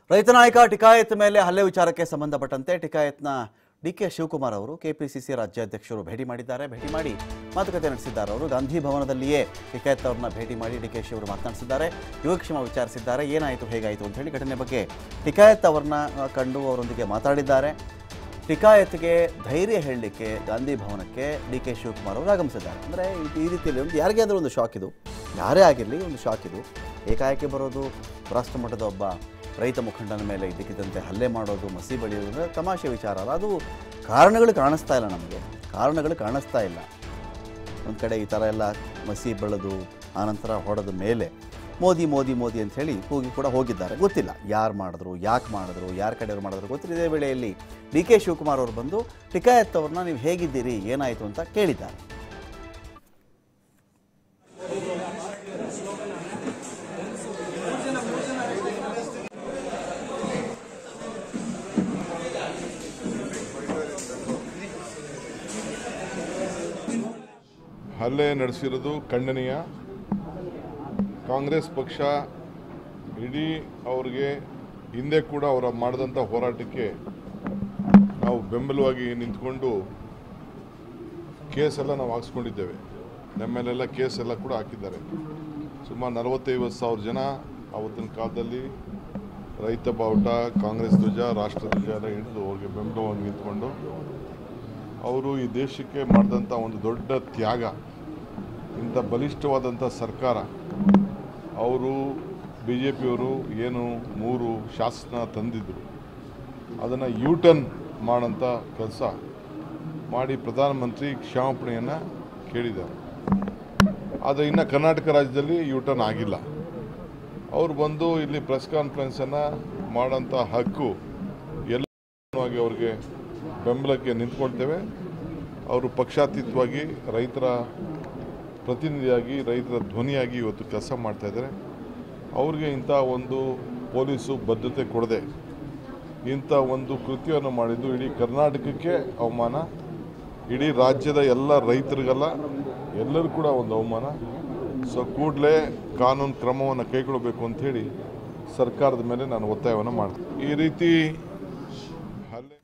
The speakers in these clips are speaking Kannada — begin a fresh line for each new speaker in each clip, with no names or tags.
ರೈತ ನಾಯಕ ಟಿಕಾಯತ್ ಮೇಲೆ ಹಲ್ಲೆ ವಿಚಾರಕ್ಕೆ ಸಂಬಂಧಪಟ್ಟಂತೆ ಟಿಕಾಯತ್ನ ಡಿ ಕೆ ಶಿವಕುಮಾರ್ ಅವರು ಕೆಪಿಸಿಸಿ ರಾಜ್ಯಾಧ್ಯಕ್ಷರು ಭೇಟಿ ಮಾಡಿದ್ದಾರೆ ಭೇಟಿ ಮಾಡಿ ಮಾತುಕತೆ ನಡೆಸಿದ್ದಾರೆ ಅವರು ಗಾಂಧಿ ಭವನದಲ್ಲಿಯೇ ಟಿಕಾಯತ್ ಅವರನ್ನ ಭೇಟಿ ಮಾಡಿ ಡಿ ಕೆ ಶಿ ಅವರು ಮಾತನಾಡಿಸಿದ್ದಾರೆ ಯೋಗಕ್ಷೇಮ ವಿಚಾರಿಸಿದ್ದಾರೆ ಏನಾಯಿತು ಹೇಗಾಯಿತು ಅಂತ ಹೇಳಿ ಘಟನೆ ಬಗ್ಗೆ ಟಿಕಾಯತ್ ಅವರನ್ನ ಆ, ಕಂಡು ಅವರೊಂದಿಗೆ ಮಾತಾಡಿದ್ದಾರೆ ಟಿಕಾಯತ್ಗೆ ಧೈರ್ಯ ಹೇಳಲಿಕ್ಕೆ ಗಾಂಧಿ ಭವನಕ್ಕೆ ಡಿ ಕೆ ಶಿವಕುಮಾರ್ ಅವರು ಆಗಮಿಸಿದ್ದಾರೆ ಅಂದರೆ ಈ ರೀತಿಯಲ್ಲಿ ಒಂದು ಯಾರಿಗೇ ಆದರೂ ಒಂದು ಶಾಕ್ ಇದು ಯಾರೇ ಆಗಿರಲಿ ಒಂದು ಶಾಕ್ ಇದು ಏಕಾಏಕಿ ಬರೋದು ರಾಷ್ಟ್ರ ಮಟ್ಟದ ಒಬ್ಬ ರೈತ ಮುಖಂಡನ ಮೇಲೆ ಇದ್ದಕ್ಕಿದ್ದಂತೆ ಹಲ್ಲೆ ಮಾಡೋದು ಮಸಿ ಬಳಿಯೋದು ಅಂದರೆ ತಮಾಷೆ ವಿಚಾರ ಅಲ್ಲ ಅದು ಕಾರಣಗಳು ಕಾಣಿಸ್ತಾ ಇಲ್ಲ ನಮಗೆ ಕಾರಣಗಳು ಕಾಣಿಸ್ತಾ ಇಲ್ಲ ಒಂದು ಕಡೆ ಈ ಥರ ಎಲ್ಲ ಮಸಿ ಬೆಳೆದು ಆನಂತರ ಹೊಡೆದ ಮೇಲೆ ಮೋದಿ ಮೋದಿ ಮೋದಿ ಅಂತ ಹೇಳಿ ಕೂಗಿ ಕೂಡ ಹೋಗಿದ್ದಾರೆ ಗೊತ್ತಿಲ್ಲ ಯಾರು ಮಾಡಿದ್ರು ಯಾಕೆ ಮಾಡಿದ್ರು ಯಾರ ಕಡೆಯವ್ರು ಮಾಡಿದ್ರು ಗೊತ್ತಿಲ್ಲ ಇದೇ ವೇಳೆಯಲ್ಲಿ ಡಿ ಕೆ ಶಿವಕುಮಾರ್ ಅವರು ಬಂದು ಟಿಕಾಯತ್ ಅವ್ರನ್ನ ನೀವು ಹೇಗಿದ್ದೀರಿ ಏನಾಯಿತು ಅಂತ ಕೇಳಿದ್ದಾರೆ
ಹಲ್ಲೆ ನಡೆಸಿರೋದು ಖಂಡನೀಯ ಕಾಂಗ್ರೆಸ್ ಪಕ್ಷ ಇಡೀ ಅವ್ರಿಗೆ ಹಿಂದೆ ಕೂಡ ಅವರ ಮಾಡಿದಂಥ ಹೋರಾಟಕ್ಕೆ ನಾವು ಬೆಂಬಲವಾಗಿ ನಿಂತ್ಕೊಂಡು ಕೇಸೆಲ್ಲ ನಾವು ಹಾಕ್ಸ್ಕೊಂಡಿದ್ದೇವೆ ನಮ್ಮ ಮೇಲೆಲ್ಲ ಕೇಸೆಲ್ಲ ಕೂಡ ಹಾಕಿದ್ದಾರೆ ಸುಮಾರು ನಲವತ್ತೈವತ್ತು ಸಾವಿರ ಜನ ಆವತ್ತಿನ ಕಾಲದಲ್ಲಿ ರೈತ ಬಾವುಟ ಕಾಂಗ್ರೆಸ್ ಧ್ವಜ ರಾಷ್ಟ್ರ ಧ್ವಜ ಎಲ್ಲ ಹಿಡಿದು ಅವ್ರಿಗೆ ಬೆಂಬಲವಾಗಿ ನಿಂತ್ಕೊಂಡು ಅವರು ಈ ದೇಶಕ್ಕೆ ಮಾಡಿದಂಥ ಒಂದು ದೊಡ್ಡ ತ್ಯಾಗ ಇಂಥ ಬಲಿಷ್ಠವಾದಂಥ ಸರ್ಕಾರ ಅವರು ಬಿ ಜೆ ಪಿಯವರು ಏನು ಮೂರು ಶಾಸನ ತಂದಿದ್ದರು ಅದನ್ನು ಯೂಟರ್ನ್ ಮಾಡೋಂಥ ಕೆಲಸ ಮಾಡಿ ಪ್ರಧಾನಮಂತ್ರಿ ಕ್ಷಮಾಪಣೆಯನ್ನು ಕೇಳಿದ್ದಾರೆ ಆದರೆ ಇನ್ನು ಕರ್ನಾಟಕ ರಾಜ್ಯದಲ್ಲಿ ಯೂಟರ್ನ್ ಆಗಿಲ್ಲ ಅವರು ಬಂದು ಇಲ್ಲಿ ಪ್ರೆಸ್ ಕಾನ್ಫರೆನ್ಸನ್ನು ಮಾಡೋಂಥ ಹಕ್ಕು ಎಲ್ಲ ಆಗಿ ಅವ್ರಿಗೆ ಬೆಂಬಲಕ್ಕೆ ನಿಂತ್ಕೊಳ್ತೇವೆ ಅವರು ಪಕ್ಷಾತೀತವಾಗಿ ರೈತರ ಪ್ರತಿನಿಧಿಯಾಗಿ ರೈತರ ಧ್ವನಿಯಾಗಿ ಇವತ್ತು ಕೆಲಸ ಮಾಡ್ತಾ ಇದ್ದಾರೆ ಅವ್ರಿಗೆ ಇಂಥ ಒಂದು ಪೊಲೀಸು ಬದ್ಧತೆ ಕೊಡದೆ ಇಂಥ ಒಂದು ಕೃತ್ಯವನ್ನು ಮಾಡಿದ್ದು ಇಡೀ ಕರ್ನಾಟಕಕ್ಕೆ ಅವಮಾನ ಇಡೀ ರಾಜ್ಯದ ಎಲ್ಲ ರೈತರಿಗೆಲ್ಲ ಎಲ್ಲರೂ ಕೂಡ ಒಂದು ಅವಮಾನ ಸೊ ಕೂಡಲೇ ಕಾನೂನು ಕ್ರಮವನ್ನು ಕೈಗೊಳ್ಳಬೇಕು ಅಂಥೇಳಿ ಸರ್ಕಾರದ ಮೇಲೆ ನಾನು ಒತ್ತಾಯವನ್ನು ಮಾಡ್ತೀನಿ ಈ ರೀತಿ ಹಲ್ಲೆ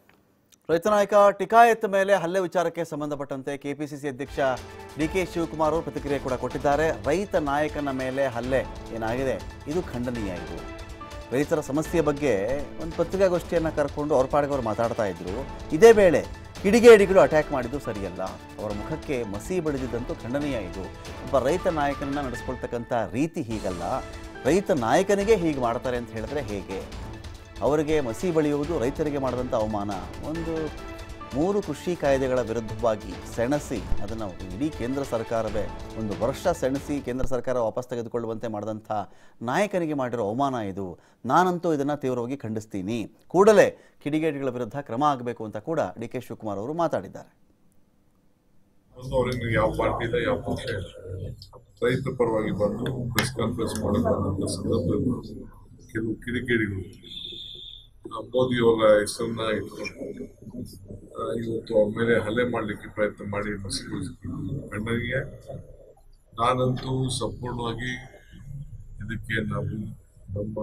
ರೈತ ನಾಯಕ ಟಿಕಾಯತ್ ಮೇಲೆ ಹಲ್ಲೆ ವಿಚಾರಕ್ಕೆ ಸಂಬಂಧಪಟ್ಟಂತೆ ಕೆಪಿಸಿಸಿ ಅಧ್ಯಕ್ಷ ಡಿ ಕೆ ಶಿವಕುಮಾರ್ ಅವರು ಪ್ರತಿಕ್ರಿಯೆ ಕೂಡ ಕೊಟ್ಟಿದ್ದಾರೆ ರೈತ ನಾಯಕನ ಮೇಲೆ ಹಲ್ಲೆ ಏನಾಗಿದೆ ಇದು ಖಂಡನೀಯ ಇದು ರೈತರ ಸಮಸ್ಯೆ ಬಗ್ಗೆ ಒಂದು ಪತ್ರಿಕಾಗೋಷ್ಠಿಯನ್ನು ಕರ್ಕೊಂಡು ಅವ್ರ ಪಾಡಿಗೆ ಅವ್ರು ಮಾತಾಡ್ತಾ ಇದ್ರು ಇದೇ ವೇಳೆ ಕಿಡಿಗೇಡಿಗಳು ಅಟ್ಯಾಕ್ ಮಾಡಿದ್ದು ಸರಿಯಲ್ಲ ಅವರ ಮುಖಕ್ಕೆ ಮಸಿ ಬಡಿದಿದ್ದಂತೂ ಖಂಡನೀಯ ಇದು ಒಬ್ಬ ರೈತ ನಾಯಕನನ್ನ ನಡೆಸ್ಕೊಳ್ತಕ್ಕಂಥ ರೀತಿ ಹೀಗಲ್ಲ ರೈತ ನಾಯಕನಿಗೆ ಹೀಗೆ ಮಾಡ್ತಾರೆ ಅಂತ ಹೇಳಿದ್ರೆ ಹೇಗೆ ಅವರಿಗೆ ಮಸಿ ಬಳಿಯುವುದು ರೈತರಿಗೆ ಮಾಡಿದಂಥ ಅವಮಾನ ಒಂದು ಮೂರು ಕೃಷಿ ಕಾಯ್ದೆಗಳ ವಿರುದ್ಧವಾಗಿ ಸೆಣಸಿ ಅದನ್ನು ಇಡೀ ಕೇಂದ್ರ ಸರ್ಕಾರವೇ ಒಂದು ವರ್ಷ ಸೆಣಸಿ ಕೇಂದ್ರ ಸರ್ಕಾರ ವಾಪಸ್ ತೆಗೆದುಕೊಳ್ಳುವಂತೆ ಮಾಡಿದಂಥ ನಾಯಕನಿಗೆ ಮಾಡಿರೋ ಅವಮಾನ ಇದು ನಾನಂತೂ ಇದನ್ನು ತೀವ್ರವಾಗಿ ಖಂಡಿಸ್ತೀನಿ ಕೂಡಲೇ ಕಿಡಿಗೇಡಿಗಳ ವಿರುದ್ಧ ಕ್ರಮ ಆಗಬೇಕು ಅಂತ ಕೂಡ ಡಿ ಕೆ ಶಿವಕುಮಾರ್ ಅವರು ಮಾತಾಡಿದ್ದಾರೆ
ಒಂದು ಅವ್ರಿಗೆ ಯಾವ ಪಾರ್ಟಿ ಇಲ್ಲ ಯಾವ ಪಕ್ಷ ಇಲ್ಲ ರೈತರ ಪರವಾಗಿ ಬಂದು ಪ್ರೆಸ್ ಕಾನ್ಫರೆನ್ಸ್ ಮಾಡಕ್ ಬಂದಂತ ಸಂದರ್ಭದಲ್ಲಿ ಕೆಲವು ಕಿಡಿಗೇಡಿಗಳು ಆ, ಮೋದಿ ಅವರ ಹೆಸರನ್ನ ಇಟ್ಕೊಂಡು ಆ, ಇವತ್ತು ಅವ್ರ ಮೇಲೆ ಹಲ್ಲೆ ಮಾಡಲಿಕ್ಕೆ ಪ್ರಯತ್ನ ಮಾಡಿ ಮಸಿಗೊಳಿಸಿಕೊಂಡು ಖಂಡನೀಯ ನಾನಂತೂ ಸಂಪೂರ್ಣವಾಗಿ ಇದಕ್ಕೆ ನಾವು ನಮ್ಮ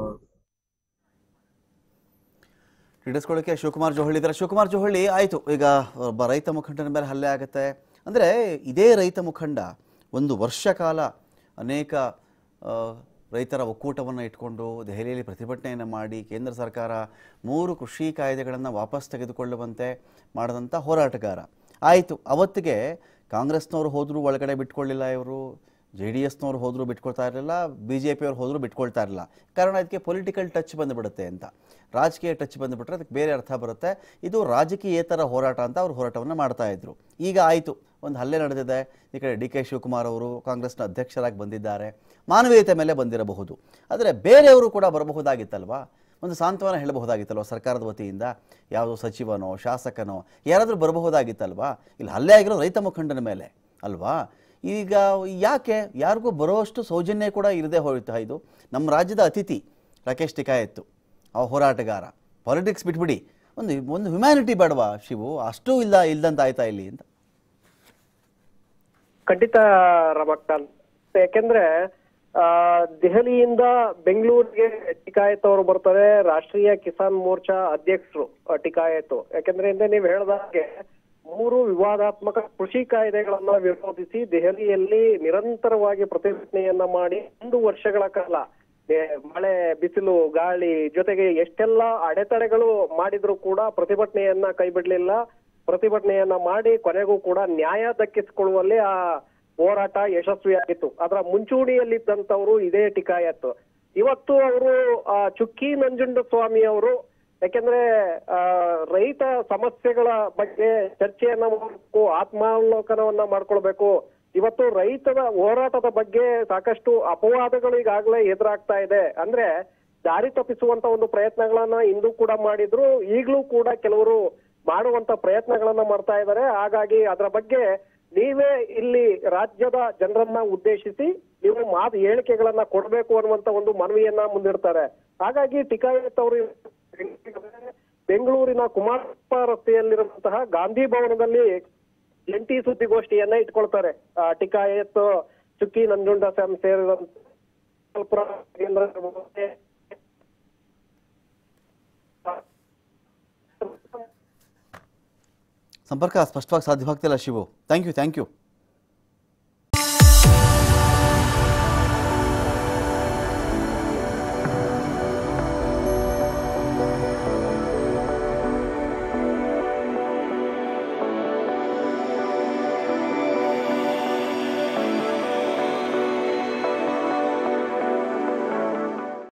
ಹಿಡಿಸ್ಕೊಳ್ಳೋಕೆ ಶಿವಕುಮಾರ್ ಜೋಹಳಿ ಇದ್ದಾರೆ ಶಿವಕುಮಾರ್ ಜೋಹಳಿ ಆಯಿತು ಈಗ ಒಬ್ಬ ರೈತ ಮುಖಂಡನ ಮೇಲೆ ಹಲ್ಲೆ ಆಗುತ್ತೆ ಅಂದರೆ ಇದೇ ರೈತ ಮುಖಂಡ ಒಂದು ವರ್ಷ ಕಾಲ ಅನೇಕ ಆ, ರೈತರ ಒಕ್ಕೂಟವನ್ನು ಇಟ್ಕೊಂಡು ದೆಹಲಿಯಲ್ಲಿ ಪ್ರತಿಭಟನೆಯನ್ನು ಮಾಡಿ ಕೇಂದ್ರ ಸರ್ಕಾರ ಮೂರು ಕೃಷಿ ಕಾಯ್ದೆಗಳನ್ನು ವಾಪಸ್ ತೆಗೆದುಕೊಳ್ಳುವಂತೆ ಮಾಡಿದಂಥ ಹೋರಾಟಗಾರ ಆಯಿತು ಅವತ್ತಿಗೆ ಕಾಂಗ್ರೆಸ್ನವರು ಹೋದರೂ ಒಳಗಡೆ ಬಿಟ್ಕೊಳ್ಳಿಲ್ಲ ಇವರು ಜೆ ಡಿ ಎಸ್ನವ್ರು ಹೋದರೂ ಬಿಟ್ಕೊಳ್ತಾ ಇರಲಿಲ್ಲ ಬಿ ಜೆ ಪಿಯವ್ರು ಹೋದರೂ ಬಿಟ್ಕೊಳ್ತಾ ಇರಲಿಲ್ಲ ಕಾರಣ ಇದಕ್ಕೆ ಪೊಲಿಟಿಕಲ್ ಟಚ್ ಬಂದುಬಿಡುತ್ತೆ ಅಂತ ರಾಜಕೀಯ ಟಚ್ ಬಂದುಬಿಟ್ರೆ ಅದಕ್ಕೆ ಬೇರೆ ಅರ್ಥ ಬರುತ್ತೆ ಇದು ರಾಜಕೀಯೇತರ ಹೋರಾಟ ಅಂತ ಅವರು ಹೋರಾಟವನ್ನು ಮಾಡ್ತಾ ಇದ್ರು ಈಗ ಆಯಿತು ಒಂದು ಹಲ್ಲೆ ನಡೆದಿದೆ ಈ ಕಡೆ ಡಿ ಕೆ ಶಿವಕುಮಾರ್ ಅವರು ಕಾಂಗ್ರೆಸ್ನ ಅಧ್ಯಕ್ಷರಾಗಿ ಬಂದಿದ್ದಾರೆ ಮಾನವೀಯತೆ ಮೇಲೆ ಬಂದಿರಬಹುದು ಆದರೆ ಬೇರೆಯವರು ಕೂಡ ಬರಬಹುದಾಗಿತ್ತಲ್ವಾ ಒಂದು ಸಾಂತ್ವನ ಹೇಳಬಹುದಾಗಿತ್ತಲ್ವ ಸರ್ಕಾರದ ವತಿಯಿಂದ ಯಾವುದೋ ಸಚಿವನೋ ಶಾಸಕನೋ ಯಾರಾದರೂ ಬರಬಹುದಾಗಿತ್ತಲ್ವಾ ಇಲ್ಲಿ ಹಲ್ಲೆ ಆಗಿರೋ ರೈತ ಮುಖಂಡನ ಮೇಲೆ ಅಲ್ವಾ ಈಗ ಯಾಕೆ ಯಾರಿಗೂ ಬರೋಷ್ಟು ಸೌಜನ್ಯ ಕೂಡ ಇರದೆ ಹೋಯ್ತಾ ಇದು ನಮ್ಮ ರಾಜ್ಯದ ಅತಿಥಿ ರಾಕೇಶ್ ಟಿಕಾಯತ್ತು ಆ ಹೋರಾಟಗಾರ ಪಾಲಿಟಿಕ್ಸ್ ಬಿಟ್ಬಿಡಿ ಒಂದು ಒಂದು ಹ್ಯುಮ್ಯಾನಿಟಿ ಬೇಡವಾ ಶಿವು ಅಷ್ಟೂ ಇಲ್ಲ ಇಲ್ದಂತ ಆಯ್ತಾ ಇಲ್ಲಿ ಅಂತ
ಖಂಡಿತ ರಮಕಾಂತ್ ಯಾಕೆಂದ್ರೆ ಆ, ದೆಹಲಿಯಿಂದ ಬೆಂಗಳೂರಿಗೆ ಟಿಕಾಯತ್ ಅವರು ಬರ್ತಾರೆ ರಾಷ್ಟ್ರೀಯ ಕಿಸಾನ್ ಮೋರ್ಚಾ ಅಧ್ಯಕ್ಷರು ಆ, ಟಿಕಾಯತ್ ಯಾಕಂದ್ರೆ ಹಿಂದೆ ನೀವು ಹೇಳ್ದಾಗೆ ಮೂರು ವಿವಾದಾತ್ಮಕ ಕೃಷಿ ಕಾಯ್ದೆಗಳನ್ನ ವಿರೋಧಿಸಿ ದೆಹಲಿಯಲ್ಲಿ ನಿರಂತರವಾಗಿ ಪ್ರತಿಭಟನೆಯನ್ನ ಮಾಡಿ ಒಂದು ವರ್ಷಗಳ ಕಾಲ ಏ, ಮಳೆ ಬಿಸಿಲು ಗಾಳಿ ಜೊತೆಗೆ ಎಷ್ಟೆಲ್ಲ ಅಡೆತಡೆಗಳು ಮಾಡಿದ್ರು ಕೂಡ ಪ್ರತಿಭಟನೆಯನ್ನ ಕೈ ಬಿಡ್ಲಿಲ್ಲ ಪ್ರತಿಭಟನೆಯನ್ನ ಮಾಡಿ ಕೊನೆಗೂ ಕೂಡ ನ್ಯಾಯ ದಕ್ಕಿಸಿಕೊಳ್ಳುವಲ್ಲಿ ಆ ಹೋರಾಟ ಯಶಸ್ವಿಯಾಗಿತ್ತು ಅದರ ಮುಂಚೂಣಿಯಲ್ಲಿದ್ದಂತವರು ಇದೇ ಟಿಕಾಯತ್ ಇವತ್ತು ಅವರು ಆ, ಚುಕ್ಕಿ ನಂಜುಂಡಸ್ವಾಮಿ ಅವರು ಯಾಕೆಂದ್ರೆ ಆ, ರೈತ ಸಮಸ್ಯೆಗಳ ಬಗ್ಗೆ ಚರ್ಚೆಯನ್ನ ಮಾಡಬೇಕು ಆತ್ಮಾವಲೋಕನವನ್ನ ಮಾಡ್ಕೊಳ್ಬೇಕು ಇವತ್ತು ರೈತರ ಹೋರಾಟದ ಬಗ್ಗೆ ಸಾಕಷ್ಟು ಅಪವಾದಗಳು ಈಗಾಗಲೇ ಎದುರಾಗ್ತಾ ಇದೆ ಅಂದ್ರೆ ದಾರಿ ತಪ್ಪಿಸುವಂತ ಒಂದು ಪ್ರಯತ್ನಗಳನ್ನ ಇಂದು ಕೂಡ ಮಾಡಿದ್ರು ಈಗಲೂ ಕೂಡ ಕೆಲವರು ಮಾಡುವಂತ ಪ್ರಯತ್ನಗಳನ್ನ ಮಾಡ್ತಾ ಇದ್ದಾರೆ ಹಾಗಾಗಿ ಅದರ ಬಗ್ಗೆ ನೀವೇ ಇಲ್ಲಿ ರಾಜ್ಯದ ಜನರನ್ನ ಉದ್ದೇಶಿಸಿ ನೀವು ಮಾತು ಹೇಳಿಕೆಗಳನ್ನ ಕೊಡಬೇಕು ಅನ್ನುವಂತ ಒಂದು ಮನವಿಯನ್ನ ಮುಂದಿಡ್ತಾರೆ ಹಾಗಾಗಿ ಟಿಕಾಯತ್ ಅವರು ಬೆಂಗಳೂರಿನ ಕುಮಾರಪ್ಪ ರಸ್ತೆಯಲ್ಲಿರುವಂತಹ ಗಾಂಧಿ ಭವನದಲ್ಲಿ ಜಂಟಿ ಸುದ್ದಿಗೋಷ್ಠಿಯನ್ನ ಇಟ್ಕೊಳ್ತಾರೆ ಆ, ಟಿಕಾಯತ್ ಚುಕ್ಕಿ ನಂಜುಂಡ ಸ್ವಾಮಿ ಸೇರಿದಂತೆ ಸ್ವಲ್ಪ ಕೇಂದ್ರ
ಸಂಪರ್ಕ ಸ್ಪಷ್ಟವಾಗಿ ಸಾಧ್ಯವಾಗ್ತಿಲ್ಲ Shivu thank you thank you